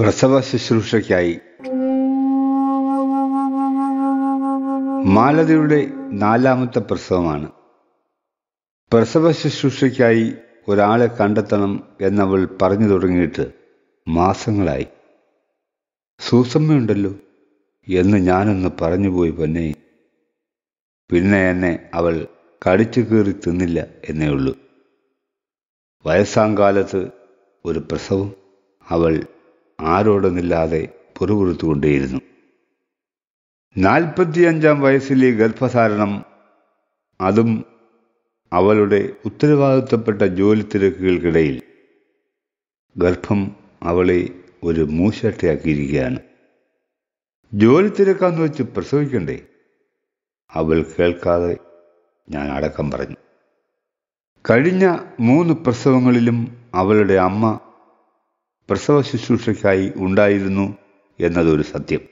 പ്രസവ ശുശ്രൂഷയ്ക്കായി മാലതിയുടെ നാലാമത്തെ പ്രസവമാണ് പ്രസവ ശുശ്രൂഷയ്ക്കായി ഒരാളെ കണ്ടെത്തണം എന്നവൾ പറഞ്ഞു തുടങ്ങിയിട്ട് മാസങ്ങളായി സൂസമ്മയുണ്ടല്ലോ എന്ന് ഞാനൊന്ന് പറഞ്ഞുപോയി പൊന്നെ പിന്നെ എന്നെ അവൾ കടിച്ചു കീറി തിന്നില്ല എന്നേ ഉള്ളൂ വയസ്സാങ്കാലത്ത് ഒരു പ്രസവം അവൾ ആരോടൊന്നില്ലാതെ പുറപുറത്തുകൊണ്ടേയിരുന്നു നാൽപ്പത്തിയഞ്ചാം വയസ്സിലെ ഗർഭധാരണം അതും അവളുടെ ഉത്തരവാദിത്തപ്പെട്ട ജോലി തിരക്കുകൾക്കിടയിൽ ഗർഭം അവളെ ഒരു മൂശട്ടയാക്കിയിരിക്കുകയാണ് ജോലി തിരക്കാന്ന് വെച്ച് പ്രസവിക്കണ്ടേ അവൾ കേൾക്കാതെ ഞാൻ അടക്കം പറഞ്ഞു കഴിഞ്ഞ മൂന്ന് പ്രസവങ്ങളിലും അവളുടെ അമ്മ പ്രസവ ശുശ്രൂഷയ്ക്കായി ഉണ്ടായിരുന്നു എന്നതൊരു സത്യം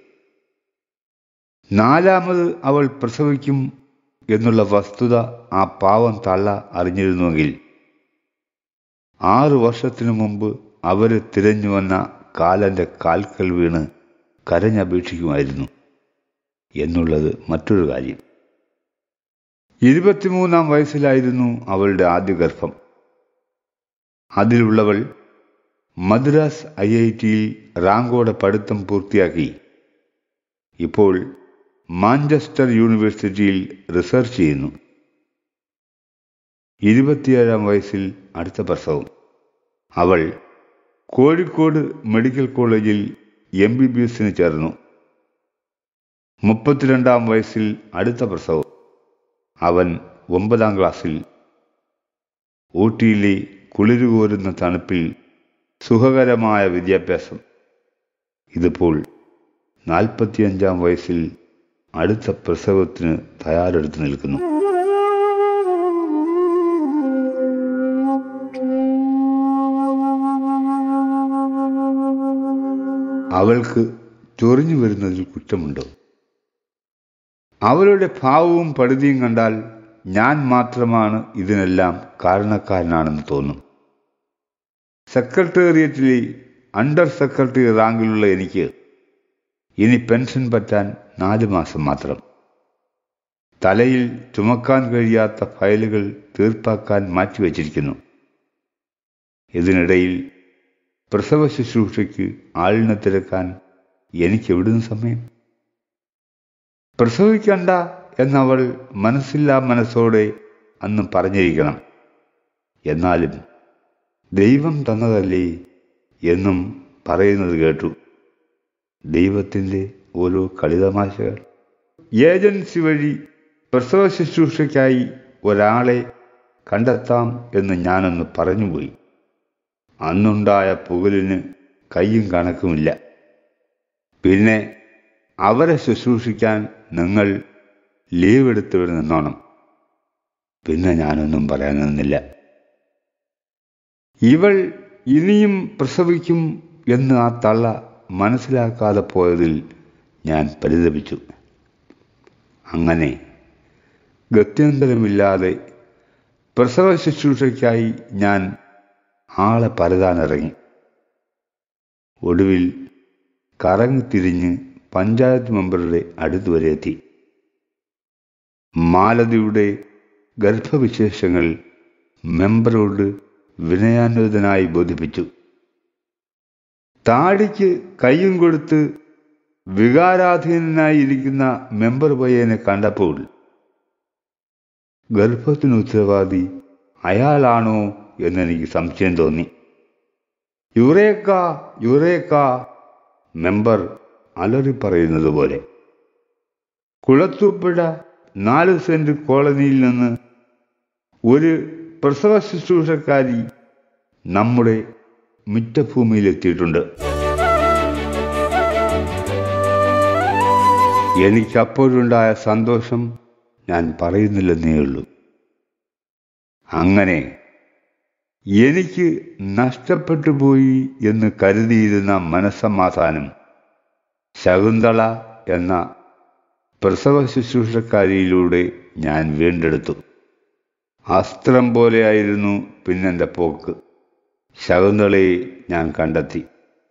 നാലാമത് അവൾ പ്രസവിക്കും എന്നുള്ള വസ്തുത ആ പാവം തള്ള അറിഞ്ഞിരുന്നുവെങ്കിൽ ആറു വർഷത്തിനു മുമ്പ് അവര് തിരഞ്ഞു വന്ന കാലന്റെ കാൽക്കൽ വീണ് കരഞ്ഞപേക്ഷിക്കുമായിരുന്നു എന്നുള്ളത് മറ്റൊരു കാര്യം ഇരുപത്തിമൂന്നാം വയസ്സിലായിരുന്നു അവളുടെ ആദ്യ ഗർഭം അതിലുള്ളവൾ മദ്രാസ് ഐ ഐ ടിയിൽ റാങ്കോടെ പഠിത്തം പൂർത്തിയാക്കി ഇപ്പോൾ മാഞ്ചസ്റ്റർ യൂണിവേഴ്സിറ്റിയിൽ റിസർച്ച് ചെയ്യുന്നു ഇരുപത്തിയേഴാം വയസ്സിൽ അടുത്ത പ്രസവം അവൾ കോഴിക്കോട് മെഡിക്കൽ കോളേജിൽ എം ബി ബി എസിന് ചേർന്നു മുപ്പത്തിരണ്ടാം വയസ്സിൽ അടുത്ത പ്രസവം അവൻ ഒമ്പതാം ക്ലാസ്സിൽ ഊട്ടിയിലെ കുളിരുകോരുന്ന തണുപ്പിൽ സുഖകരമായ വിദ്യാഭ്യാസം ഇതിപ്പോൾ നാൽപ്പത്തിയഞ്ചാം വയസ്സിൽ അടുത്ത പ്രസവത്തിന് തയ്യാറെടുത്ത് നിൽക്കുന്നു അവൾക്ക് ചൊറിഞ്ഞു വരുന്നതിൽ കുറ്റമുണ്ടോ അവളുടെ ഭാവവും പടുതിയും കണ്ടാൽ ഞാൻ മാത്രമാണ് ഇതിനെല്ലാം കാരണക്കാരനാണെന്ന് തോന്നും സെക്രട്ടേറിയറ്റിലെ അണ്ടർ സെക്രട്ടറി റാങ്കിലുള്ള എനിക്ക് ഇനി പെൻഷൻ പറ്റാൻ നാല് മാസം മാത്രം തലയിൽ ചുമക്കാൻ കഴിയാത്ത ഫയലുകൾ തീർപ്പാക്കാൻ മാറ്റിവെച്ചിരിക്കുന്നു ഇതിനിടയിൽ പ്രസവ ശുശ്രൂഷയ്ക്ക് ആളിനെ തിരക്കാൻ എനിക്ക് എവിടുന്ന് സമയം പ്രസവിക്കണ്ട എന്നവൾ മനസ്സില്ലാ മനസ്സോടെ അന്ന് പറഞ്ഞിരിക്കണം എന്നാലും ദൈവം തന്നതല്ലേ എന്നും പറയുന്നത് കേട്ടു ദൈവത്തിൻ്റെ ഓരോ കളിതമാശകൾ ഏജൻസി വഴി പ്രസവ ശുശ്രൂഷയ്ക്കായി ഒരാളെ കണ്ടെത്താം എന്ന് ഞാനൊന്ന് പറഞ്ഞുപോയി അന്നുണ്ടായ പുകലിന് കയ്യും കണക്കുമില്ല പിന്നെ അവരെ ശുശ്രൂഷിക്കാൻ നിങ്ങൾ ലീവ് എടുത്തവിടെ നിന്നോണം പിന്നെ ഞാനൊന്നും പറയാൻ നിന്നില്ല ഇവൾ ഇനിയും പ്രസവിക്കും എന്ന് ആ തള്ള മനസ്സിലാക്കാതെ പോയതിൽ ഞാൻ പരിതപിച്ചു അങ്ങനെ ഗത്യന്തരമില്ലാതെ പ്രസവ ശുശ്രൂഷയ്ക്കായി ഞാൻ ആളെ പരതാനിറങ്ങി ഒടുവിൽ കറങ്ങിത്തിരിഞ്ഞ് പഞ്ചായത്ത് മെമ്പറുടെ അടുത്തുവരെ എത്തി മാലതിയുടെ ഗർഭവിശേഷങ്ങൾ മെമ്പറോട് വിനയാന്വിതനായി ബോധിപ്പിച്ചു താടിക്ക് കയ്യും കൊടുത്ത് വികാരാധീനനായി ഇരിക്കുന്ന മെമ്പർ പയ്യനെ കണ്ടപ്പോൾ ഗർഭത്തിന് ഉത്തരവാദി അയാളാണോ എന്നെനിക്ക് സംശയം തോന്നി യുറേക്ക യുറേക്ക മെമ്പർ അലറി പറയുന്നത് പോലെ കുളത്തൂപ്പുഴ നാല് സെന്റ് കോളനിയിൽ നിന്ന് ഒരു പ്രസവ ശുശ്രൂഷക്കാരി നമ്മുടെ മിറ്റഭൂമിയിലെത്തിയിട്ടുണ്ട് എനിക്കപ്പോഴുണ്ടായ സന്തോഷം ഞാൻ പറയുന്നില്ലെന്നേ ഉള്ളൂ അങ്ങനെ എനിക്ക് നഷ്ടപ്പെട്ടു പോയി എന്ന് കരുതിയിരുന്ന മനസ്സമാധാനം ശകുന്തള എന്ന പ്രസവ ശുശ്രൂഷക്കാരിയിലൂടെ ഞാൻ വീണ്ടെടുത്തു അസ്ത്രം പോലെയായിരുന്നു പിന്നെൻ്റെ പോക്ക് ശകുന്തളയെ ഞാൻ കണ്ടെത്തി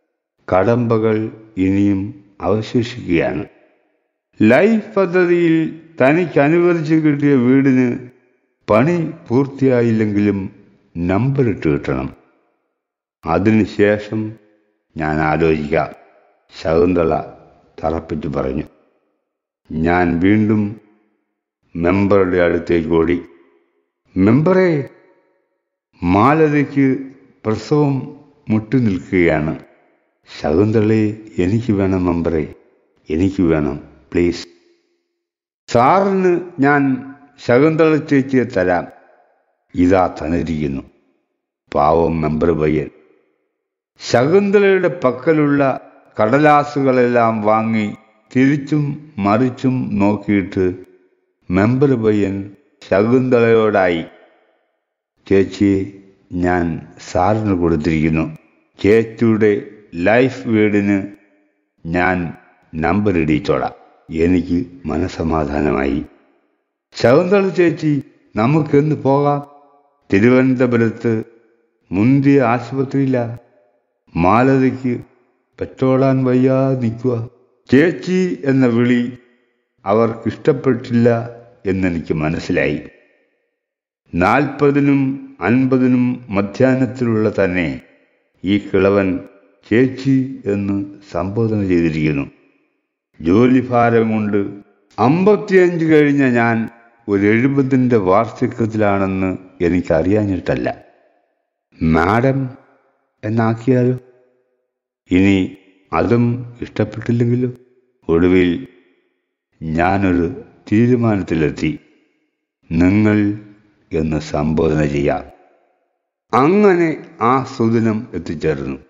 കടമ്പകൾ ഇനിയും അവശേഷിക്കുകയാണ് ലൈഫ് പദ്ധതിയിൽ തനിക്ക് അനുവദിച്ചു കിട്ടിയ വീടിന് പണി പൂർത്തിയായില്ലെങ്കിലും നമ്പറിട്ട് കിട്ടണം അതിനുശേഷം ഞാൻ ആലോചിക്കാം ശകുന്തള തറപ്പിച്ചു പറഞ്ഞു ഞാൻ വീണ്ടും മെമ്പറുടെ അടുത്തേക്ക് ഓടി മെമ്പറെ മാലതയ്ക്ക് പ്രസവം മുട്ടി നിൽക്കുകയാണ് ശകുന്തളെ എനിക്ക് വേണം മെമ്പറെ എനിക്ക് വേണം പ്ലീസ് സാറിന് ഞാൻ ശകുന്തള ചേച്ചിയെ തരാം ഇതാ തന്നിരിക്കുന്നു പാവം മെമ്പർ പയ്യൻ ശകുന്തളയുടെ പക്കലുള്ള കടലാസുകളെല്ലാം വാങ്ങി തിരിച്ചും മറിച്ചും നോക്കിയിട്ട് മെമ്പർ പയ്യൻ ശകുന്തളയോടായി ചേച്ചിയെ ഞാൻ സാറിന് കൊടുത്തിരിക്കുന്നു ചേച്ചിയുടെ ലൈഫ് വീടിന് ഞാൻ നമ്പർ ഇടിച്ചോളാം എനിക്ക് മനസമാധാനമായി ശകുന്തള ചേച്ചി നമുക്കെന്ന് പോകാം തിരുവനന്തപുരത്ത് മുന്തിയ ആശുപത്രിയില്ല മാലതയ്ക്ക് പെട്ടോളാൻ വയ്യാതെ നിൽക്കുക ചേച്ചി എന്ന വിളി അവർക്കിഷ്ടപ്പെട്ടില്ല എന്നെനിക്ക് മനസ്സിലായി നാൽപ്പതിനും അൻപതിനും മധ്യാഹ്നത്തിലുള്ള തന്നെ ഈ കിളവൻ ചേച്ചി എന്ന് സംബോധന ചെയ്തിരിക്കുന്നു ജോലിഭാരം കൊണ്ട് അമ്പത്തിയഞ്ച് കഴിഞ്ഞ ഞാൻ ഒരു എഴുപതിൻ്റെ വാർഷികത്തിലാണെന്ന് എനിക്കറിയാഞ്ഞിട്ടല്ല മാഡം എന്നാക്കിയാലോ ഇനി അതും ഇഷ്ടപ്പെട്ടില്ലെങ്കിലോ ഒടുവിൽ ഞാനൊരു തീരുമാനത്തിലെത്തി നിങ്ങൾ എന്ന് സംബോധന ചെയ്യാം അങ്ങനെ ആ സുദിനം എത്തിച്ചേർന്നു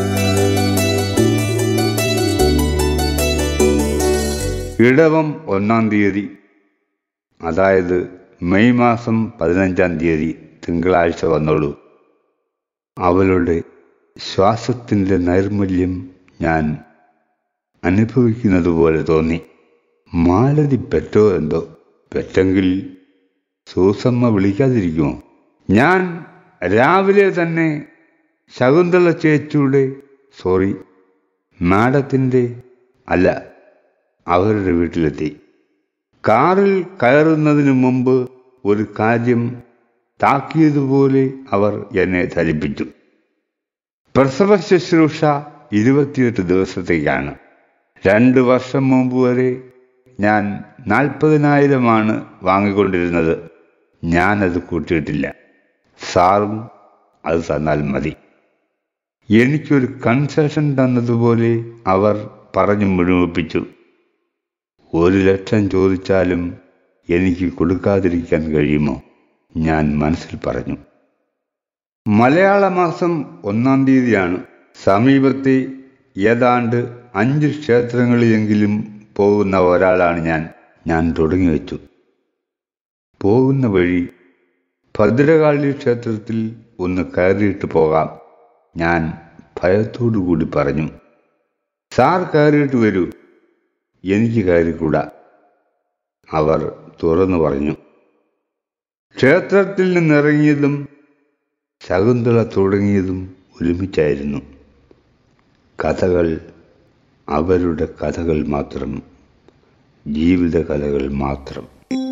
ഇടവം ഒന്നാം തീയതി അതായത് മെയ് മാസം പതിനഞ്ചാം തീയതി തിങ്കളാഴ്ച വന്നോളൂ അവളുടെ ശ്വാസത്തിൻ്റെ നൈർമല്യം ഞാൻ അനുഭവിക്കുന്നത് പോലെ തോന്നി മാലതി പെറ്റോ എന്തോ പെറ്റെങ്കിൽ സൂസമ്മ വിളിക്കാതിരിക്കുമോ ഞാൻ രാവിലെ തന്നെ ശകുന്തള ചേച്ചിയുടെ സോറി മാഡത്തിൻ്റെ അല്ല അവരുടെ വീട്ടിലെത്തി കാറിൽ കയറുന്നതിന് മുമ്പ് ഒരു കാര്യം താക്കിയതുപോലെ അവർ എന്നെ ധരിപ്പിച്ചു പ്രസവ ശുശ്രൂഷ ഇരുപത്തിയെട്ട് ദിവസത്തേക്കാണ് രണ്ട് വർഷം മുമ്പ് വരെ ഞാൻ നാൽപ്പതിനായിരമാണ് വാങ്ങിക്കൊണ്ടിരുന്നത് ഞാനത് കൂട്ടിയിട്ടില്ല സാറും അത് തന്നാൽ മതി എനിക്കൊരു കൺസെഷൻ തന്നതുപോലെ അവർ പറഞ്ഞു മുഴുമിപ്പിച്ചു ഒരു ലക്ഷം ചോദിച്ചാലും എനിക്ക് കൊടുക്കാതിരിക്കാൻ കഴിയുമോ ഞാൻ മനസ്സിൽ പറഞ്ഞു മലയാള മാസം ഒന്നാം തീയതിയാണ് സമീപത്തെ ഏതാണ്ട് അഞ്ച് ക്ഷേത്രങ്ങളിലെങ്കിലും പോകുന്ന ഒരാളാണ് ഞാൻ ഞാൻ തുടങ്ങി വെച്ചു പോകുന്ന വഴി ഭദ്രകാളി ക്ഷേത്രത്തിൽ ഒന്ന് കയറിയിട്ട് പോകാം ഞാൻ ഭയത്തോടു കൂടി പറഞ്ഞു സാർ കയറിയിട്ട് വരൂ എനിക്ക് കയറിക്കൂടാ അവർ തുറന്നു പറഞ്ഞു ക്ഷേത്രത്തിൽ നിന്നിറങ്ങിയതും ശകുന്തള തുടങ്ങിയതും ഒരുമിച്ചായിരുന്നു കഥകൾ അവരുടെ കഥകൾ മാത്രം ജീവിത കഥകൾ മാത്രം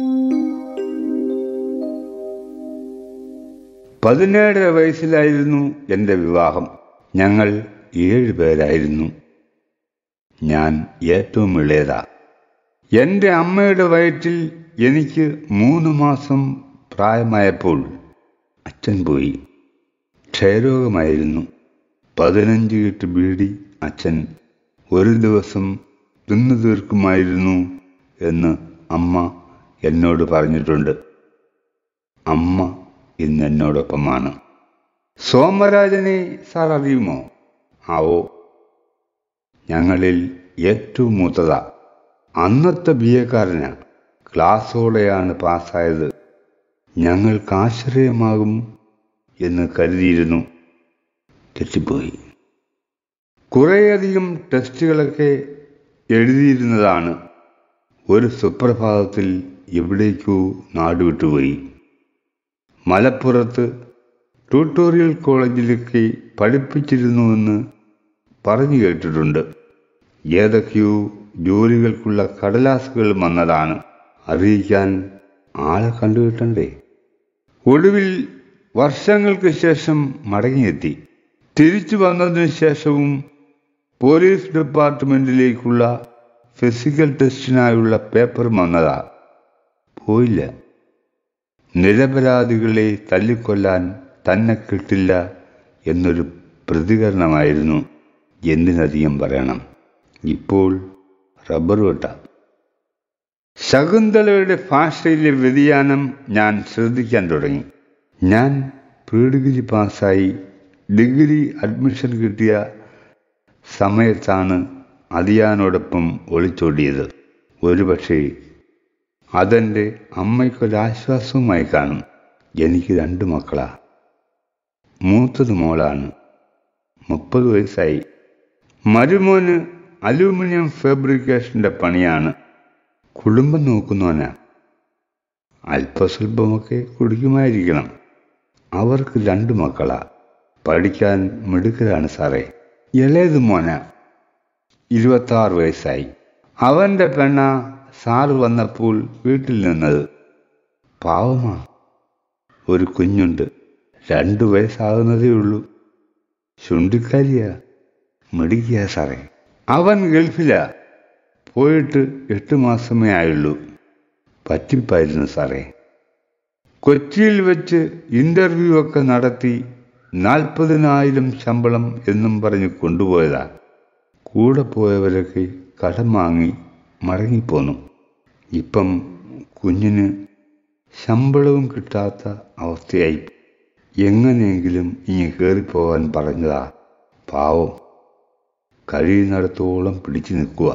പതിനേഴര വയസ്സിലായിരുന്നു എൻ്റെ വിവാഹം ഞങ്ങൾ ഏഴ് പേരായിരുന്നു ഞാൻ ഏറ്റവും ഇളയതാ എൻ്റെ അമ്മയുടെ വയറ്റിൽ എനിക്ക് മൂന്ന് മാസം പ്രായമായപ്പോൾ അച്ഛൻ പോയി ക്ഷയരോഗമായിരുന്നു പതിനഞ്ച് കെട്ട് ബീഡി അച്ഛൻ ഒരു ദിവസം തിന്നു തീർക്കുമായിരുന്നു എന്ന് അമ്മ എന്നോട് പറഞ്ഞിട്ടുണ്ട് അമ്മ ഇന്ന് എന്നോടൊപ്പമാണ് സോമരാജനെ സാർ അറിയുമോ ആവോ ഞങ്ങളിൽ ഏറ്റവും മൂത്തതാ അന്നത്തെ ബി എക്കാരനാ ക്ലാസ്സോടെയാണ് പാസ്സായത് ഞങ്ങൾക്ക് ആശ്രയമാകും എന്ന് കരുതിയിരുന്നു തെറ്റിപ്പോയി കുറേയധികം ടെസ്റ്റുകളൊക്കെ എഴുതിയിരുന്നതാണ് ഒരു സുപ്രഭാതത്തിൽ എവിടേക്കോ നാടുവിട്ടുപോയി മലപ്പുറത്ത് ട്യൂട്ടോറിയൽ കോളേജിലൊക്കെ പഠിപ്പിച്ചിരുന്നുവെന്ന് പറഞ്ഞു കേട്ടിട്ടുണ്ട് ഏതൊക്കെയോ ജോലികൾക്കുള്ള കടലാസുകൾ വന്നതാണ് അറിയിക്കാൻ ആളെ കണ്ടുകിട്ടണ്ടേ ഒടുവിൽ വർഷങ്ങൾക്ക് ശേഷം മടങ്ങിയെത്തി തിരിച്ചു വന്നതിനു ശേഷവും പോലീസ് ഡിപ്പാർട്ട്മെന്റിലേക്കുള്ള ഫിസിക്കൽ ടെസ്റ്റിനായുള്ള പേപ്പർ വന്നതാ പോയില്ല നിരപരാധികളെ തല്ലിക്കൊല്ലാൻ തന്നെ കിട്ടില്ല എന്നൊരു പ്രതികരണമായിരുന്നു എന്തിനധികം പറയണം ഇപ്പോൾ റബ്ബർ വെട്ട ശകുന്തളയുടെ ഭാഷയിലെ വ്യതിയാനം ഞാൻ ശ്രദ്ധിക്കാൻ തുടങ്ങി ഞാൻ പ്രീ ഡിഗ്രി പാസ്സായി ഡിഗ്രി അഡ്മിഷൻ കിട്ടിയ സമയത്താണ് അതിയാനോടൊപ്പം ഒളിച്ചോടിയത് ഒരുപക്ഷെ അതെൻ്റെ അമ്മയ്ക്കൊരാശ്വാസവുമായി കാണും എനിക്ക് രണ്ട് മക്കളാ മൂത്തത് മോളാണ് മുപ്പത് വയസ്സായി മരുമോന് അലൂമിനിയം ഫാബ്രിക്കേഷൻ്റെ പണിയാണ് കുടുംബം നോക്കുന്നവനാ അല്പസ്വല്പമൊക്കെ കുടിക്കുമായിരിക്കണം അവർക്ക് രണ്ട് മക്കളാ പഠിക്കാൻ മിടുക്കരാണ് സാറേ ഇളയത് മോന ഇരുപത്താറ് വയസ്സായി അവൻ്റെ പെണ്ണ സാറ് വന്നപ്പോൾ വീട്ടിൽ നിന്നത് പാവമാ ഒരു കുഞ്ഞുണ്ട് രണ്ടു വയസ്സാകുന്നതേ ഉള്ളൂ ചുണ്ടിക്കാരിയാ മിടിക്കുക സാറേ അവൻ ഗൾഫിലാ പോയിട്ട് എട്ട് മാസമേ ആയുള്ളൂ പറ്റിപ്പായിരുന്നു സാറേ കൊച്ചിയിൽ വെച്ച് ഇൻ്റർവ്യൂ ഒക്കെ നടത്തി നാൽപ്പതിനായിരം ശമ്പളം എന്നും പറഞ്ഞ് കൊണ്ടുപോയതാ കൂടെ പോയവരൊക്കെ കടം വാങ്ങി മടങ്ങിപ്പോന്നു ഇപ്പം കുഞ്ഞിന് ശമ്പളവും കിട്ടാത്ത അവസ്ഥയായി എങ്ങനെയെങ്കിലും ഇനി കയറിപ്പോവാൻ പറഞ്ഞതാ പാവം കഴിയുന്നിടത്തോളം പിടിച്ചു നിൽക്കുക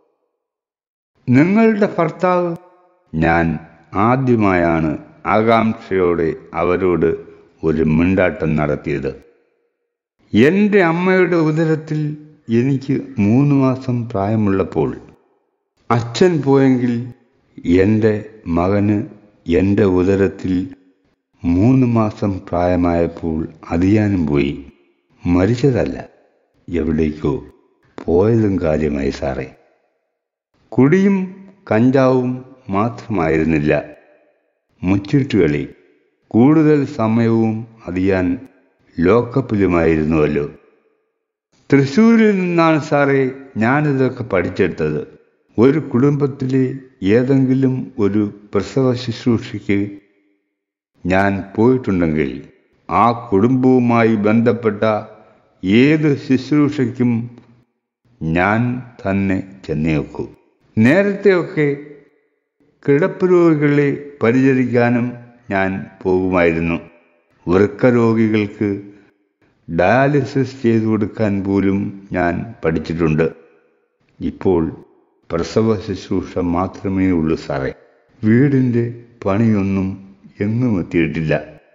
നിങ്ങളുടെ ഭർത്താവ് ഞാൻ ആദ്യമായാണ് ആകാംക്ഷയോടെ അവരോട് ഒരു മിണ്ടാട്ടം നടത്തിയത് എൻ്റെ അമ്മയുടെ ഉദരത്തിൽ എനിക്ക് മൂന്ന് മാസം പ്രായമുള്ളപ്പോൾ അച്ഛൻ പോയെങ്കിൽ എൻ്റെ മകന് എൻ്റെ ഉദരത്തിൽ മൂന്ന് മാസം പ്രായമായപ്പോൾ അതിയാനും പോയി മരിച്ചതല്ല എവിടേക്കോ പോയതും കാര്യമായി സാറേ കുടിയും കഞ്ചാവും മാത്രമായിരുന്നില്ല മുച്ചിട്ടുകളി കൂടുതൽ സമയവും അതിയാൻ ലോക്കപ്പിലുമായിരുന്നുവല്ലോ തൃശ്ശൂരിൽ നിന്നാണ് സാറേ ഞാനിതൊക്കെ പഠിച്ചെടുത്തത് ഒരു കുടുംബത്തിലെ ഏതെങ്കിലും ഒരു പ്രസവ ശുശ്രൂഷയ്ക്ക് ഞാൻ പോയിട്ടുണ്ടെങ്കിൽ ആ കുടുംബവുമായി ബന്ധപ്പെട്ട ഏത് ശുശ്രൂഷയ്ക്കും ഞാൻ തന്നെ ചെന്നേക്കൂ നേരത്തെയൊക്കെ കിടപ്പ് രോഗികളെ പരിചരിക്കാനും ഞാൻ പോകുമായിരുന്നു വൃക്ക രോഗികൾക്ക് ഡയാലിസിസ് ചെയ്തു കൊടുക്കാൻ പോലും ഞാൻ പഠിച്ചിട്ടുണ്ട് ഇപ്പോൾ പ്രസവ ശുശ്രൂഷ മാത്രമേ ഉള്ളൂ സാറേ വീടിൻ്റെ പണിയൊന്നും എങ്ങും എത്തിയിട്ടില്ല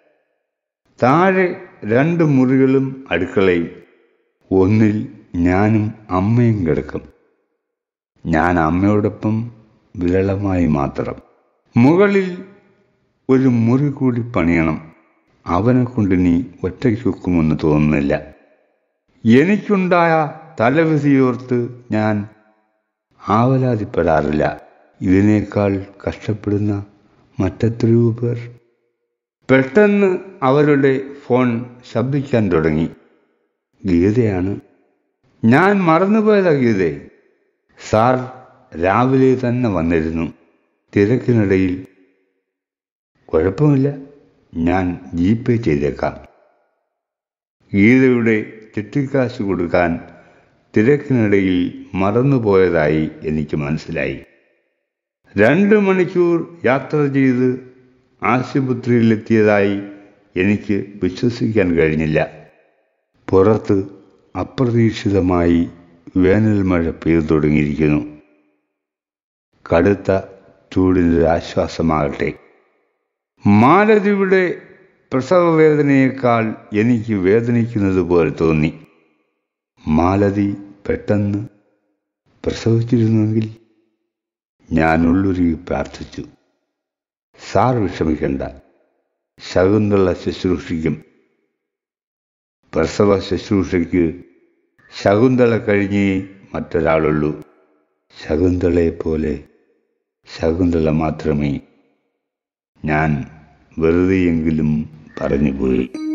താഴെ രണ്ട് മുറികളും അടുക്കളയും ഒന്നിൽ ഞാനും അമ്മയും കിടക്കും ഞാൻ അമ്മയോടൊപ്പം വിരളമായി മാത്രം മുകളിൽ ഒരു മുറി കൂടി പണിയണം അവനെ കൊണ്ട് നീ ഒറ്റയ്ക്ക് വെക്കുമെന്ന് തോന്നുന്നില്ല എനിക്കുണ്ടായ തലവിധിയോർത്ത് ഞാൻ ആവലാതിപ്പെടാറില്ല ഇതിനേക്കാൾ കഷ്ടപ്പെടുന്ന മറ്റെത്രയോ പേർ പെട്ടെന്ന് അവരുടെ ഫോൺ ശബ്ദിക്കാൻ തുടങ്ങി ഗീതയാണ് ഞാൻ മറന്നുപോയതാ ഗീതേ സാർ രാവിലെ തന്നെ വന്നിരുന്നു തിരക്കിനിടയിൽ കുഴപ്പമില്ല ഞാൻ ജി പേ ചെയ്തേക്കാം ഗീതയുടെ ചിട്ടിക്കാശ് കൊടുക്കാൻ തിരക്കിനിടയിൽ മറന്നുപോയതായി എനിക്ക് മനസ്സിലായി രണ്ട് മണിക്കൂർ യാത്ര ചെയ്ത് ആശുപത്രിയിലെത്തിയതായി എനിക്ക് വിശ്വസിക്കാൻ കഴിഞ്ഞില്ല പുറത്ത് അപ്രതീക്ഷിതമായി വേനൽ മഴ പെയ്തു തുടങ്ങിയിരിക്കുന്നു കടുത്ത ചൂടിനൊരു ആശ്വാസമാകട്ടെ മാലതിയുടെ പ്രസവവേദനയേക്കാൾ എനിക്ക് വേദനിക്കുന്നത് പോലെ തോന്നി മാലതി പെട്ടെന്ന് പ്രസവിച്ചിരുന്നുവെങ്കിൽ ഞാൻ ഉള്ളുരുകി പ്രാർത്ഥിച്ചു സാർ വിഷമിക്കണ്ട ശകുന്തള ശുശ്രൂഷിക്കും പ്രസവ ശുശ്രൂഷയ്ക്ക് ശകുന്തള കഴിഞ്ഞേ മറ്റൊരാളുള്ളൂ ശകുന്തളയെപ്പോലെ ശകുന്തള മാത്രമേ ഞാൻ വെറുതെയെങ്കിലും പറഞ്ഞുപോയി